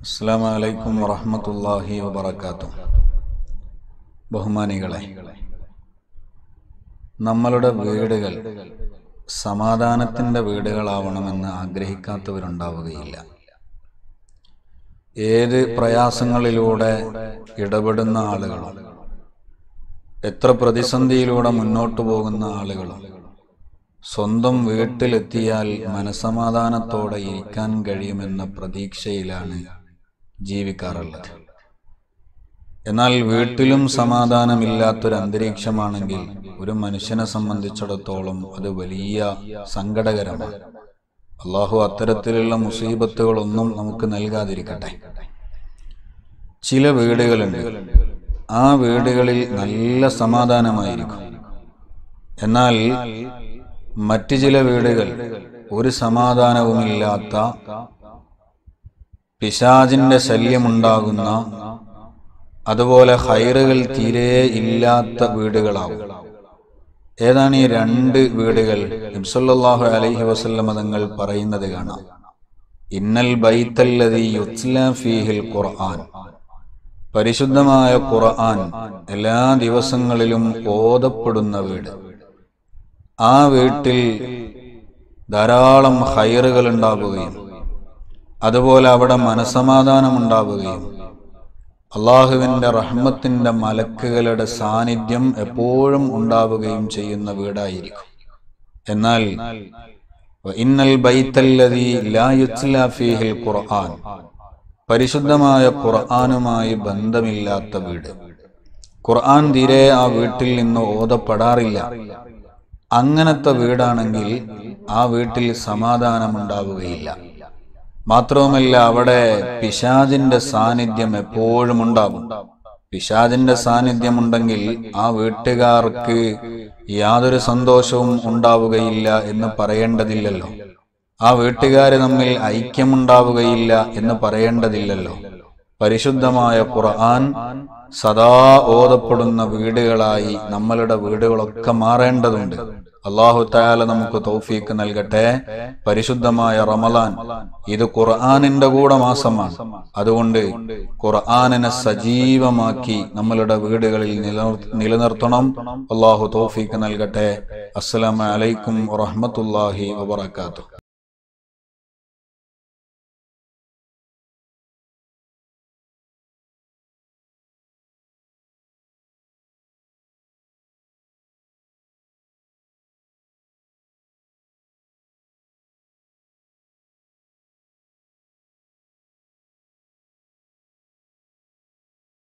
അസ്സാം വലൈക്കും വറഹമത്തല്ലാഹി വബർക്കാത്തു ബഹുമാനികളെ നമ്മളുടെ വീടുകൾ സമാധാനത്തിൻ്റെ വീടുകളാവണമെന്ന് ആഗ്രഹിക്കാത്തവരുണ്ടാവുകയില്ല ഏത് പ്രയാസങ്ങളിലൂടെ ഇടപെടുന്ന ആളുകളും എത്ര പ്രതിസന്ധിയിലൂടെ മുന്നോട്ടു പോകുന്ന ആളുകളും സ്വന്തം വീട്ടിലെത്തിയാൽ മനസമാധാനത്തോടെ ഇരിക്കാൻ കഴിയുമെന്ന പ്രതീക്ഷയിലാണ് ജീവിക്കാറുള്ളത് എന്നാൽ വീട്ടിലും സമാധാനമില്ലാത്തൊരു അന്തരീക്ഷമാണെങ്കിൽ ഒരു മനുഷ്യനെ സംബന്ധിച്ചിടത്തോളം അത് വലിയ സങ്കടകരമാണ് അള്ളാഹു അത്തരത്തിലുള്ള മുസീബത്തുകളൊന്നും നമുക്ക് നൽകാതിരിക്കട്ടെ ചില വീടുകളുണ്ട് ആ വീടുകളിൽ നല്ല സമാധാനമായിരിക്കും എന്നാൽ മറ്റു ചില വീടുകൾ ഒരു സമാധാനവുമില്ലാത്ത പിശാജിന്റെ ശല്യമുണ്ടാകുന്ന അതുപോലെ ഹൈറുകൾ തീരെ ഇല്ലാത്ത വീടുകളാവും ഏതാണ് ഈ രണ്ട് വീടുകൾ നബ്സല്ലാഹു അലൈഹി വസല്ലമ തങ്ങൾ പറയുന്നത് കാണാം ഇന്നൽ ബൈത്തല്ലതി യുത്ല ഫീഹിൽ ഖുർആൻ പരിശുദ്ധമായ ഖുർആൻ എല്ലാ ദിവസങ്ങളിലും ഓതപ്പെടുന്ന വീട് ആ വീട്ടിൽ ധാരാളം ഹൈറുകൾ ഉണ്ടാവുകയും അതുപോലെ അവിടെ മനസമാധാനം ഉണ്ടാവുകയും അള്ളാഹുവിൻ്റെ റഹ്മത്തിൻ്റെ മലക്കുകളുടെ സാന്നിധ്യം എപ്പോഴും ഉണ്ടാവുകയും ചെയ്യുന്ന വീടായിരിക്കും എന്നാൽ ഇന്നൽ ബൈത്തല്ലതി ലാ യുത്ല ഫീഹിൽ ഖുർആൻ പരിശുദ്ധമായ ഖുർആനുമായി ബന്ധമില്ലാത്ത വീട് ഖുർആൻ തീരെ ആ വീട്ടിൽ നിന്ന് ഓതപ്പെടാറില്ല അങ്ങനത്തെ വീടാണെങ്കിൽ ആ വീട്ടിൽ സമാധാനമുണ്ടാവുകയില്ല മാത്രവുമല്ല അവിടെ പിശാജിന്റെ സാന്നിധ്യം എപ്പോഴും ഉണ്ടാകും പിശാജിന്റെ സാന്നിധ്യം ഉണ്ടെങ്കിൽ ആ വീട്ടുകാർക്ക് യാതൊരു സന്തോഷവും ഉണ്ടാവുകയില്ല എന്ന് പറയേണ്ടതില്ലല്ലോ ആ വീട്ടുകാര് തമ്മിൽ ഐക്യമുണ്ടാവുകയില്ല എന്ന് പറയേണ്ടതില്ലല്ലോ പരിശുദ്ധമായ ഖുർആൻ സദാ ഓതപ്പെടുന്ന വീടുകളായി നമ്മളുടെ വീടുകളൊക്കെ മാറേണ്ടതുണ്ട് അള്ളാഹു താല നമുക്ക് തൗഫീക്ക് നൽകട്ടെ പരിശുദ്ധമായ റമലാൻ ഇത് ഖുർആാനിന്റെ കൂടെ മാസമാണ് അതുകൊണ്ട് ഖുർആാനിനെ സജീവമാക്കി നമ്മളുടെ വീടുകളിൽ നിലനിർത്തണം അള്ളാഹു തൗഫീക്ക് നൽകട്ടെ അസ്സലാമലൈക്കും വറഹമത്തല്ലാഹി വബർക്കാത്തു